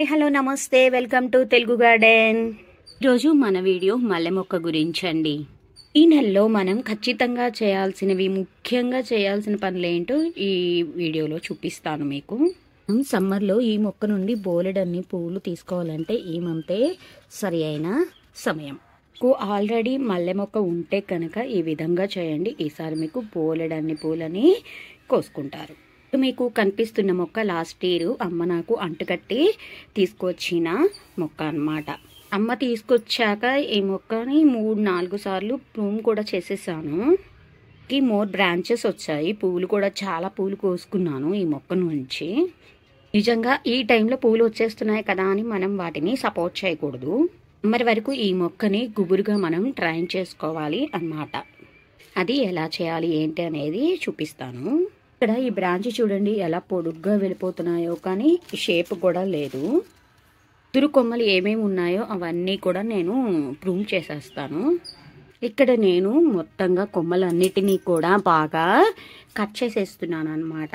hello నమస్తే welcome to Telugu garden ఈరోజు మన వీడియో మల్లె మొక్క గురించి అండి ఈ నెలలో మనం ఖచ్చితంగా చేయాల్సినవి ముఖ్యంగా చేయాల్సిన పనులు ఏంటో ఈ వీడియోలో చూపిస్తాను మీకు సమ్మర్లో ఈ మొక్క నుండి బోలెడన్ని పువ్వులు తీసుకోవాలంటే ఈ మంతే సరి అయిన సమయం మీకు ఆల్రెడీ మల్లె మొక్క ఉంటే కనుక ఈ విధంగా చేయండి ఈసారి మీకు బోలెడన్ని పూలని కోసుకుంటారు మీకు కనిపిస్తున్న మొక్క లాస్ట్ ఇయర్ అమ్మ నాకు అంటుకట్టి తీసుకొచ్చిన మొక్క అన్నమాట అమ్మ తీసుకొచ్చాక ఈ మొక్కని మూడు నాలుగు సార్లు ప్రూమ్ కూడా చేసేసాను ఈ మోర్ బ్రాంచెస్ వచ్చాయి పువ్వులు కూడా చాలా పూలు కోసుకున్నాను ఈ మొక్క నుంచి నిజంగా ఈ టైంలో పూలు వచ్చేస్తున్నాయి కదా అని మనం వాటిని సపోర్ట్ చేయకూడదు మరి వరకు ఈ మొక్కని గుబురుగా మనం ట్రైన్ చేసుకోవాలి అన్నమాట అది ఎలా చేయాలి ఏంటి అనేది చూపిస్తాను ఇక్కడ ఈ బ్రాంచ్ చూడండి ఎలా పొడుగ్గా వెళ్ళిపోతున్నాయో కానీ షేప్ కూడా లేదు తురు కొమ్మలు ఏమేమి ఉన్నాయో అవన్నీ కూడా నేను ప్రూవ్ చేసేస్తాను ఇక్కడ నేను మొత్తంగా కొమ్మలన్నిటినీ కూడా బాగా కట్ చేసేస్తున్నాను అనమాట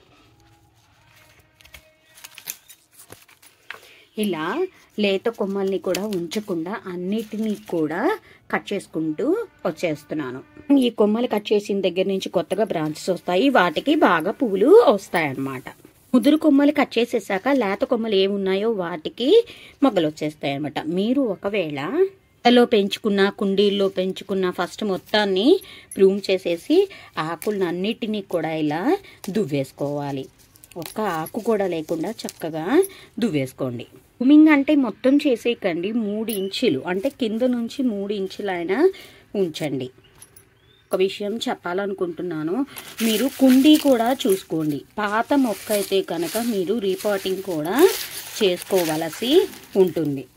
ఇలా లేత కొమ్మల్ని కూడా ఉంచకుండా అన్నిటినీ కూడా కట్ చేసుకుంటూ వచ్చేస్తున్నాను ఈ కొమ్మలు కట్ చేసిన దగ్గర నుంచి కొత్తగా బ్రాంచెస్ వస్తాయి వాటికి బాగా పువ్వులు వస్తాయి అన్నమాట ముదురు కొమ్మలు కట్ చేసేసాక లేత కొమ్మలు ఏమున్నాయో వాటికి మొగ్గలు వచ్చేస్తాయి అనమాట మీరు ఒకవేళ లో పెంచుకున్న కుండీల్లో పెంచుకున్న ఫస్ట్ మొత్తాన్ని ప్రూమ్ చేసేసి ఆకులను అన్నిటినీ కూడా ఇలా దువ్వేసుకోవాలి ఒక్క ఆకు కూడా లేకుండా చక్కగా దువ్వేసుకోండి ప్రూమింగ్ అంటే మొత్తం చేసేయకండి మూడు ఇంచులు అంటే కింద నుంచి మూడు ఇంచులైనా ఉంచండి ఒక విషయం చెప్పాలనుకుంటున్నాను మీరు కుండీ కూడా చూసుకోండి పాత మొక్క అయితే కనుక మీరు రీపాటింగ్ కూడా చేసుకోవలసి ఉంటుంది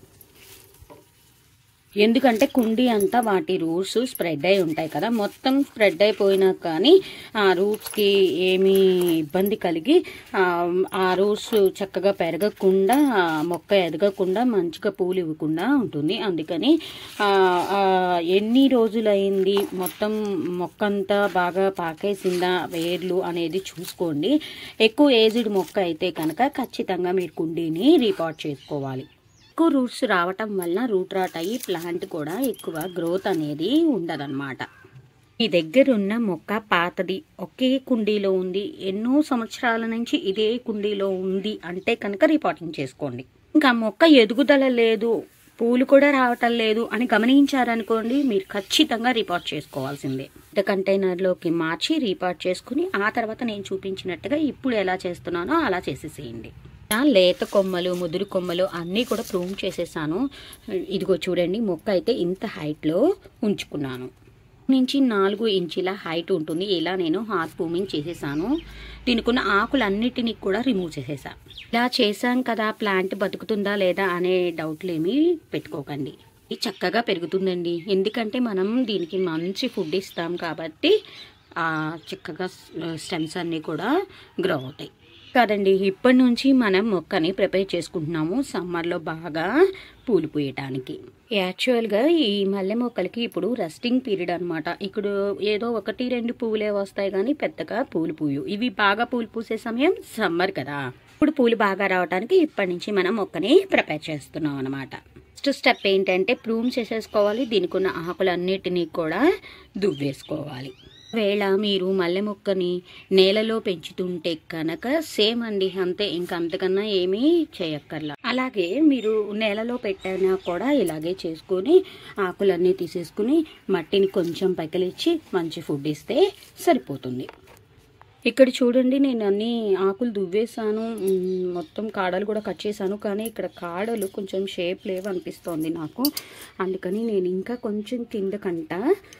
ఎందుకంటే కుండీ అంతా వాటి రూట్స్ స్ప్రెడ్ అయి ఉంటాయి కదా మొత్తం స్ప్రెడ్ అయిపోయినా కానీ ఆ రూట్స్కి ఏమీ ఇబ్బంది కలిగి ఆ, ఆ రూట్స్ చక్కగా పెరగకుండా ఆ మొక్క ఎదగకుండా మంచిగా పూలు ఇవ్వకుండా ఉంటుంది అందుకని ఆ, ఆ, ఎన్ని రోజులైంది మొత్తం మొక్క అంతా బాగా పాకేసిందా వేర్లు అనేది చూసుకోండి ఎక్కువ ఏజ్డ్ మొక్క అయితే కనుక ఖచ్చితంగా మీరు కుండీని రీపాట్ చేసుకోవాలి ఎక్కువ రూట్స్ రావటం వల్ల రూట్ రాట్ అయ్యి ప్లాంట్ కూడా ఎక్కువ గ్రోత్ అనేది ఉండదన్నమాట ఈ దగ్గర ఉన్న మొక్క పాతది ఒకే కుండీలో ఉంది ఎన్నో సంవత్సరాల నుంచి ఇదే కుండీలో ఉంది అంటే కనుక రిపోర్టింగ్ చేసుకోండి ఇంకా మొక్క ఎదుగుదల లేదు పూలు కూడా రావటం లేదు అని గమనించారనుకోండి మీరు ఖచ్చితంగా రిపోర్ట్ చేసుకోవాల్సిందే పెద్ద కంటైనర్లోకి మార్చి రిపోర్ట్ చేసుకుని ఆ తర్వాత నేను చూపించినట్టుగా ఇప్పుడు ఎలా చేస్తున్నానో అలా చేసేసేయండి ఆ లేత కొమ్మలు ముదురు కొమ్మలు అన్నీ కూడా ప్రూవ్ చేసేసాను ఇదిగో చూడండి మొక్క అయితే ఇంత హైట్లో ఉంచుకున్నాను నుంచి నాలుగు ఇంచుల హైట్ ఉంటుంది ఇలా నేను హార్ట్ పూమింగ్ చేసేసాను దీనికున్న ఆకులన్నిటినీ కూడా రిమూవ్ చేసేసా ఇలా చేశాం కదా ప్లాంట్ బతుకుతుందా లేదా అనే డౌట్లు ఏమీ పెట్టుకోకండి ఇది చక్కగా పెరుగుతుందండి ఎందుకంటే మనం దీనికి మంచి ఫుడ్ ఇస్తాం కాబట్టి ఆ చక్కగా స్టెమ్స్ అన్నీ కూడా గ్రో అవుతాయి కాదండి ఇప్పటి నుంచి మనం మొక్కని ప్రిపేర్ చేసుకుంటున్నాము సమ్మర్లో బాగా పూలు పూయటానికి యాక్చువల్గా ఈ మల్లె మొక్కలకి ఇప్పుడు రెస్టింగ్ పీరియడ్ అనమాట ఇప్పుడు ఏదో ఒకటి రెండు పువ్వులే వస్తాయి కానీ పెద్దగా పూలు పూయు ఇవి బాగా పూలు పూసే సమయం సమ్మర్ కదా ఇప్పుడు పూలు బాగా రావడానికి ఇప్పటి నుంచి మనం మొక్కని ప్రిపేర్ చేస్తున్నాం అనమాట ఫస్ట్ స్టెప్ ఏంటంటే ప్రూమ్ చేసేసుకోవాలి దీనికి ఉన్న ఆకులన్నిటినీ కూడా దువ్వేసుకోవాలి వేళ మీరు మల్లె మొక్కని నేలలో పెంచుతుంటే కనుక సేమ్ అండి అంతే ఇంకా అంతకన్నా ఏమీ చేయక్కర్లా అలాగే మీరు నేలలో పెట్టినా కూడా ఇలాగే చేసుకుని ఆకులన్నీ తీసేసుకుని మట్టిని కొంచెం పకిలిచ్చి మంచి ఫుడ్ ఇస్తే సరిపోతుంది ఇక్కడ చూడండి నేను అన్ని ఆకులు దువ్వేసాను మ్, మొత్తం కాడలు కూడా కట్ చేశాను కానీ ఇక్కడ కాడలు కొంచెం షేప్ లేవు అనిపిస్తోంది నాకు అందుకని నేను ఇంకా కొంచెం కిందకంట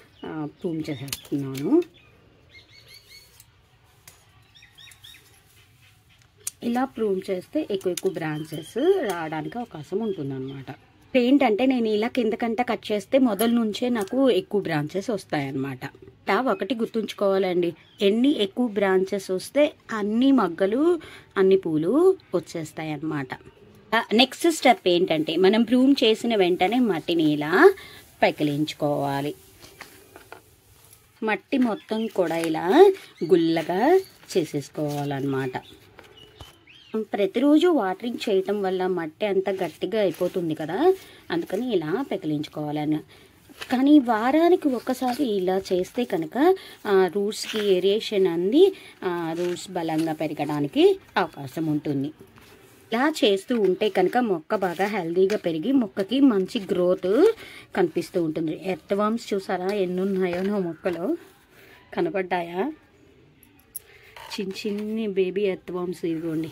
ప్రూమ్ చేసేస్తున్నాను ఇలా ప్రూవ్ చేస్తే ఎక్కువ ఎక్కువ బ్రాంచెస్ రావడానికి అవకాశం ఉంటుందన్నమాట ఏంటంటే నేను ఇలా కిందకంట కట్ చేస్తే మొదల నుంచే నాకు ఎక్కువ బ్రాంచెస్ వస్తాయన్నమాట ఇలా ఒకటి గుర్తుంచుకోవాలండి ఎన్ని ఎక్కువ బ్రాంచెస్ వస్తే అన్ని మగ్గలు అన్ని పూలు వచ్చేస్తాయి అన్నమాట నెక్స్ట్ స్టెప్ ఏంటంటే మనం ప్రూవ్ చేసిన వెంటనే మట్టిని ఇలా పైకిలించుకోవాలి మట్టి మొత్తం కూడా ఇలా గుల్లగా చేసేసుకోవాలన్నమాట ప్రతిరోజు వాటరింగ్ చేయటం వల్ల మట్టి అంతా గట్టిగా అయిపోతుంది కదా అందుకని ఇలా పెకిలించుకోవాలని కానీ వారానికి ఒక్కసారి ఇలా చేస్తే కనుక రూట్స్కి ఏరియేషన్ అంది రూట్స్ బలంగా పెరగడానికి అవకాశం ఉంటుంది ఇలా చేస్తూ ఉంటే కనుక మొక్క బాగా హెల్దీగా పెరిగి మొక్కకి మంచి గ్రోత్ కనిపిస్తూ ఉంటుంది ఎర్త్ వామ్స్ చూసారా ఎన్ని ఉన్నాయో నా మొక్కలో కనపడ్డాయా చిన్న చిన్ని బేబీ ఎర్త్ వామ్స్ ఇదిగోండి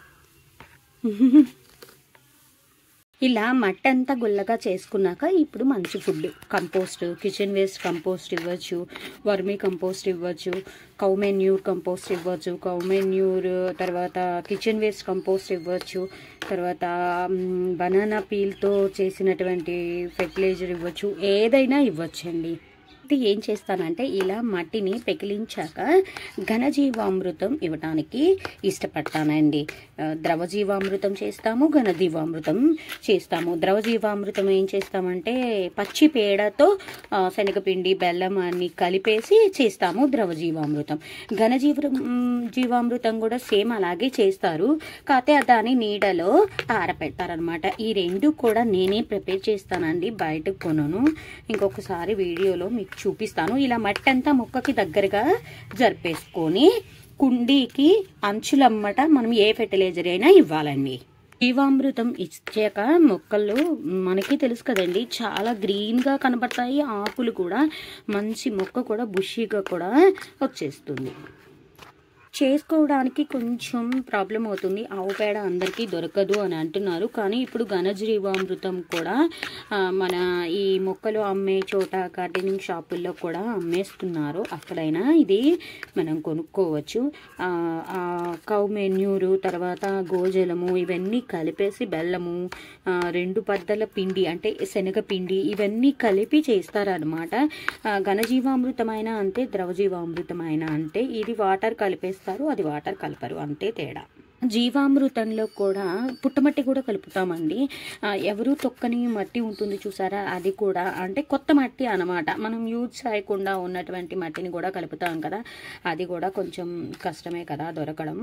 ఇలా మట్టి అంతా గుల్లగా చేసుకున్నాక ఇప్పుడు మంచి food compost kitchen waste compost ఇవ్వచ్చు వర్మీ కంపోస్ట్ ఇవ్వచ్చు కౌమెన్యూర్ కంపోస్ట్ ఇవ్వచ్చు కౌమెన్యూర్ తర్వాత కిచెన్ వేస్ట్ కంపోస్ట్ ఇవ్వచ్చు తర్వాత బనానా పీల్తో చేసినటువంటి ఫెర్టిలైజర్ ఇవ్వచ్చు ఏదైనా ఇవ్వచ్చండి అయితే ఏం చేస్తానంటే ఇలా మట్టిని పెకిలించాక ఘనజీవామృతం ఇవ్వడానికి ఇష్టపడతానండి ఆ, ద్రవజీవామృతం చేస్తాము ఘనజీవామృతం చేస్తాము ద్రవజీవామృతం ఏం చేస్తామంటే పచ్చి పేడతో ఆ, శనగపిండి బెల్లం అన్ని కలిపేసి చేస్తాము ద్రవజీవామృతం ఘనజీవ జీవామృతం కూడా సేమ్ అలాగే చేస్తారు కాకపోతే దాని నీడలో ఆరపెడతారనమాట ఈ రెండు కూడా నేనే ప్రిపేర్ చేస్తానండి బయటకు కొనను ఇంకొకసారి వీడియోలో మీకు చూపిస్తాను ఇలా మట్టి అంతా మొక్కకి దగ్గరగా జరిపేసుకొని కుండీకి అంచులమ్మట మనం ఏ ఫెర్టిలైజర్ అయినా ఇవ్వాలండి జీవామృతం ఇచ్చాక మొక్కలు మనకి తెలుసు కదండి చాలా గ్రీన్గా కనబడతాయి ఆకులు కూడా మంచి మొక్క కూడా బుషీగా కూడా వచ్చేస్తుంది చేసుకోవడానికి కొంచెం ప్రాబ్లం అవుతుంది ఆవు పేడ అందరికీ దొరకదు అని అంటున్నారు కానీ ఇప్పుడు ఘనజీవామృతం కూడా ఆ, మన ఈ మొక్కలు అమ్మే చోట గార్డెనింగ్ షాపుల్లో కూడా అమ్మేస్తున్నారు అక్కడైనా ఇది మనం కొనుక్కోవచ్చు ఆ, ఆ కౌ మెన్యూరు తర్వాత గోజలము ఇవన్నీ కలిపేసి బెల్లము ఆ, రెండు పద్దల పిండి అంటే శనగపిండి ఇవన్నీ కలిపి చేస్తారనమాట ఘనజీవామృతమైన అంతే ద్రవజీవామృతమైన అంటే ఇది వాటర్ కలిపేస్తారు అది వాటర్ కలపరు అంతే తేడా జీవామృతంలో కూడా పుట్టమట్టి కూడా కలుపుతామండి ఆ, ఎవరు తొక్కని మట్టి ఉంటుంది చూసారా అది కూడా అంటే కొత్త మట్టి అన్నమాట మనం యూజ్ చేయకుండా ఉన్నటువంటి మట్టిని కూడా కలుపుతాం కదా అది కూడా కొంచెం కష్టమే కదా దొరకడం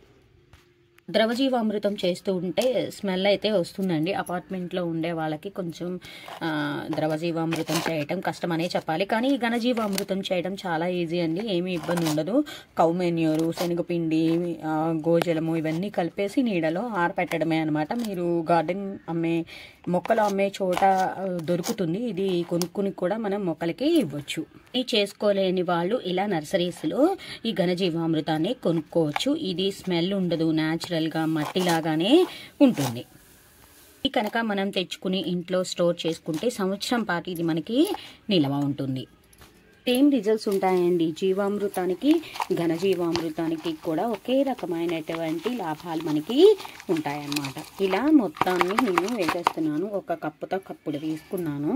ద్రవజీవామృతం చేస్తూ ఉంటే స్మెల్ అయితే వస్తుందండి అపార్ట్మెంట్లో ఉండే వాళ్ళకి కొంచెం ఆ, ద్రవజీవామృతం చేయటం కష్టమనే చెప్పాలి కానీ ఈ ఘనజీవామృతం చేయడం చాలా ఈజీ అండి ఏమీ ఇబ్బంది ఉండదు కౌమెన్యూరు శనగపిండి ఆ, గోజలము ఇవన్నీ కలిపేసి నీడలో ఆరపెట్టడమే అనమాట మీరు గార్డెన్ అమ్మే మొక్కలు అమ్మే చోట ఆ, దొరుకుతుంది ఇది కొనుక్కుని కూడా మనం మొక్కలకి ఇవ్వచ్చు ఈ చేసుకోలేని వాళ్ళు ఇలా నర్సరీస్లో ఈ ఘనజీవామృతాన్ని కొనుక్కోవచ్చు ఇది స్మెల్ ఉండదు న్యాచురల్గా మట్టిలాగానే ఉంటుంది ఇది కనుక మనం తెచ్చుకుని ఇంట్లో స్టోర్ చేసుకుంటే సంవత్సరం పాటు ఇది మనకి నిల్వ ఉంటుంది సేమ్ రిజల్ట్స్ ఉంటాయండి జీవామృతానికి ఘనజీవామృతానికి కూడా ఒకే రకమైనటువంటి లాభాలు మనకి ఉంటాయన్నమాట ఇలా మొత్తాన్ని నేను వేసేస్తున్నాను ఒక కప్పుతో కప్పుడు తీసుకున్నాను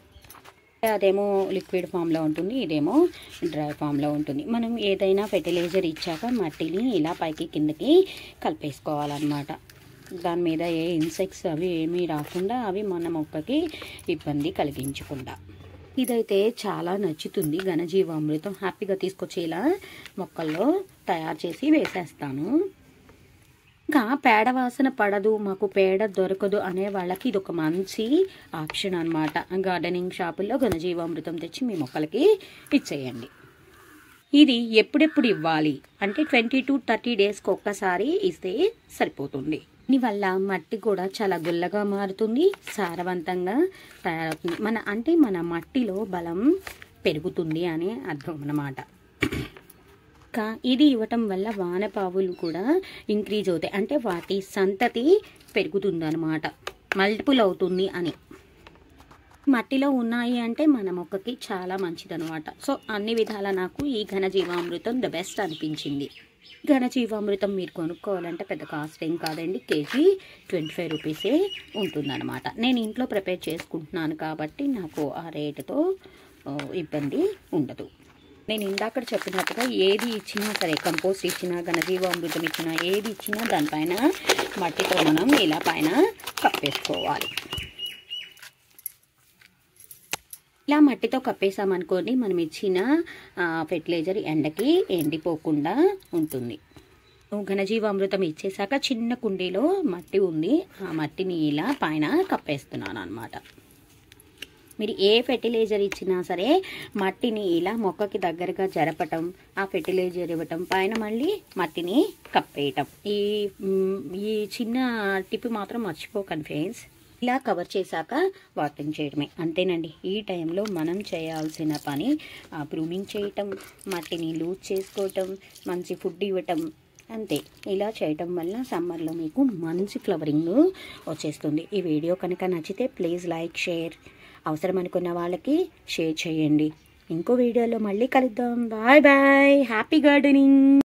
అదేమో లిక్విడ్ ఫామ్లో ఉంటుంది ఇదేమో డ్రై ఫామ్లో ఉంటుంది మనం ఏదైనా ఫెర్టిలైజర్ ఇచ్చాక మట్టిని ఇలా పైకి కిందకి కలిపేసుకోవాలన్నమాట దాని మీద ఏ ఇన్సెక్ట్స్ అవి ఏమీ రాకుండా అవి మన మొక్కకి ఇబ్బంది కలిగించకుండా ఇదైతే చాలా నచ్చుతుంది ఘనజీవామృతం హ్యాపీగా తీసుకొచ్చేలా మొక్కల్లో తయారు చేసి వేసేస్తాను ఇంకా పేడ వాసన పడదు మాకు పేడ దొరకదు అనే వాళ్ళకి ఇది ఒక మంచి ఆప్షన్ అనమాట గార్డెనింగ్ షాపుల్లో ఘనజీవామృతం తెచ్చి మీ మొక్కలకి ఇచ్చేయండి ఇది ఎప్పుడెప్పుడు ఇవ్వాలి అంటే ట్వంటీ టు థర్టీ డేస్కి ఒక్కసారి ఇస్తే సరిపోతుంది దీనివల్ల మట్టి కూడా చాలా గుల్లగా మారుతుంది సారవంతంగా తయారవుతుంది మన అంటే మన మట్టిలో బలం పెరుగుతుంది అనే అర్థం అన్నమాట ఇంకా ఇది ఇవ్వటం వల్ల వానపావులు కూడా ఇంక్రీజ్ అవుతాయి అంటే వాటి సంతతి పెరుగుతుంది అనమాట మల్టిపుల్ అవుతుంది అని మట్టిలో ఉన్నాయి అంటే మన మొక్కకి చాలా మంచిదనమాట సో అన్ని విధాల నాకు ఈ ఘనజీవామృతం ద బెస్ట్ అనిపించింది ఘనజీవామృతం మీరు కొనుక్కోవాలంటే పెద్ద కాస్ట్ ఏం కాదండి కేజీ ట్వంటీ ఫైవ్ రూపీసే ఉంటుందన్నమాట నేను ఇంట్లో ప్రిపేర్ చేసుకుంటున్నాను కాబట్టి నాకు ఆ రేటుతో ఆ, ఇబ్బంది ఉండదు నేను ఇందాక చెప్పినట్టుగా ఏది ఇచ్చినా సరే కంపోస్ట్ ఇచ్చినా ఘనజీవామృతం ఇచ్చినా ఏది ఇచ్చినా దానిపైన మట్టితో మనం ఇలా పైన కప్పేసుకోవాలి ఇలా మట్టితో కప్పేసామనుకోండి మనం ఇచ్చిన ఫెర్టిలైజర్ ఎండకి ఎండిపోకుండా ఉంటుంది ఘనజీవామృతం ఇచ్చేసాక చిన్న కుండీలో మట్టి ఉంది ఆ మట్టిని ఇలా పైన కప్పేస్తున్నాను అనమాట మీరు ఏ ఫెర్టిలైజర్ ఇచ్చినా సరే మట్టిని ఇలా మొక్కకి దగ్గరగా జరపటం ఆ ఫెర్టిలైజర్ ఇవ్వటం పైన మళ్ళీ మట్టిని కప్పేయటం ఈ మ్, ఈ చిన్న టిప్ మాత్రం మర్చిపోకండి ఫ్రెండ్స్ ఇలా కవర్ చేశాక వాటరింగ్ చేయడమే అంతేనండి ఈ టైంలో మనం చేయాల్సిన పని ప్రూమింగ్ చేయటం మట్టిని లూజ్ చేసుకోవటం మంచి ఫుడ్ ఇవ్వటం అంతే ఇలా చేయటం వల్ల సమ్మర్లో మీకు మంచి ఫ్లవరింగ్ వచ్చేస్తుంది ఈ వీడియో కనుక నచ్చితే ప్లీజ్ లైక్ షేర్ అవసరం అనుకున్న వాళ్ళకి షేర్ చేయండి ఇంకో వీడియోలో మళ్ళీ కలుద్దాం బాయ్ బాయ్ హ్యాపీ గార్డెనింగ్